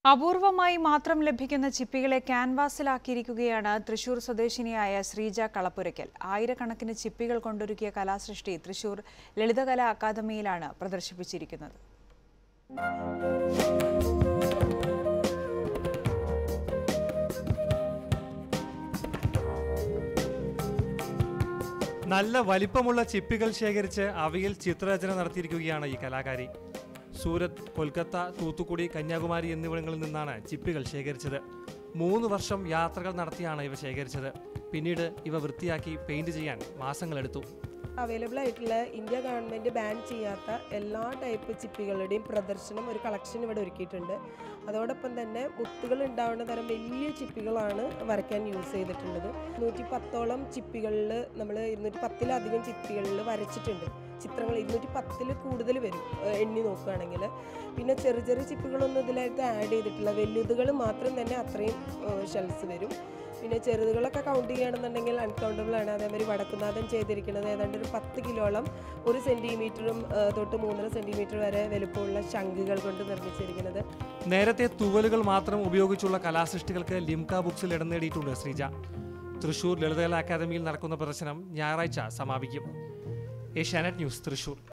അപൂർവമായി മാത്രം ലഭിക്കുന്ന ചിപ്പികളെ ക്യാൻവാസിലാക്കിയിരിക്കുകയാണ് തൃശൂർ സ്വദേശിനിയായ ശ്രീജ കളപ്പുരയ്ക്കൽ ആയിരക്കണക്കിന് ചിപ്പികൾ കൊണ്ടൊരുക്കിയ കലാസൃഷ്ടി തൃശൂർ ലളിതകലാ അക്കാദമിയിലാണ് പ്രദർശിപ്പിച്ചിരിക്കുന്നത് നല്ല വലിപ്പമുള്ള ചിപ്പികൾ ശേഖരിച്ച് അവയിൽ ചിത്രരചന നടത്തിയിരിക്കുകയാണ് ഈ കലാകാരി സൂരത് കൊൽക്കത്ത തൂത്തുക്കുടി കന്യാകുമാരി എന്നിവിടങ്ങളിൽ നിന്നാണ് ചിപ്പികൾ ശേഖരിച്ചത് മൂന്ന് വർഷം യാത്രകൾ നടത്തിയാണ് ഇവ ശേഖരിച്ചത് പിന്നീട് ഇവ വൃത്തിയാക്കി പെയിന്റ് ചെയ്യാൻ മാസങ്ങളെടുത്തു അവൈലബിൾ ആയിട്ടുള്ള ഇന്ത്യ ഗവൺമെൻറ് ബാൻ ചെയ്യാത്ത എല്ലാ ടൈപ്പ് ചിപ്പികളുടെയും പ്രദർശനം ഒരു കളക്ഷൻ ഇവിടെ ഒരുക്കിയിട്ടുണ്ട് അതോടൊപ്പം തന്നെ മുത്തുകൾ ഉണ്ടാവുന്ന തരം വലിയ ചിപ്പികളാണ് വരയ്ക്കാൻ യൂസ് ചെയ്തിട്ടുള്ളത് നൂറ്റി പത്തോളം ചിപ്പികളിൽ നമ്മൾ ഇരുന്നൂറ്റി പത്തിലധികം ചിപ്പികളിൽ വരച്ചിട്ടുണ്ട് ചിത്രങ്ങൾ ഇരുന്നൂറ്റി പത്തിൽ കൂടുതൽ വരും ഏഹ് എണ്ണി നോക്കുകയാണെങ്കിൽ പിന്നെ ചെറിയ ചെറിയ ചിപ്പികളൊന്നും ഇതിലായിട്ട് ആഡ് ചെയ്തിട്ടില്ല വലുതുകൾ മാത്രം തന്നെ അത്രയും ഷെൽസ് വരും പിന്നെ ചെറുതുകളൊക്കെ കൗണ്ട് ചെയ്യുകയാണെന്നുണ്ടെങ്കിൽ അൺകൗണ്ടബിൾ ആണ് അതേമാതിരി വടക്കുനാഥൻ ചെയ്തിരിക്കുന്നത് ഏതാണ്ട് ഒരു പത്ത് കിലോളം ഒരു സെൻറ്റിമീറ്ററും തൊട്ട് മൂന്നര സെൻറ്റിമീറ്റർ വരെ വലുപ്പമുള്ള ശംഖുകൾ കൊണ്ട് നിർമ്മിച്ചിരിക്കുന്നത് നേരത്തെ തൂവലുകൾ മാത്രം ഉപയോഗിച്ചുള്ള കലാസൃഷ്ടികൾക്ക് ലിംക ബുക്സിൽ ഇടം നേടിയിട്ടുണ്ട് ശ്രീജ തൃശൂർ ലളിതകലാ അക്കാദമിയിൽ നടക്കുന്ന പ്രദർശനം ഞായറാഴ്ച സമാപിക്കും ഏഷ്യാനെറ്റ് ന്യൂസ് തൃശൂർ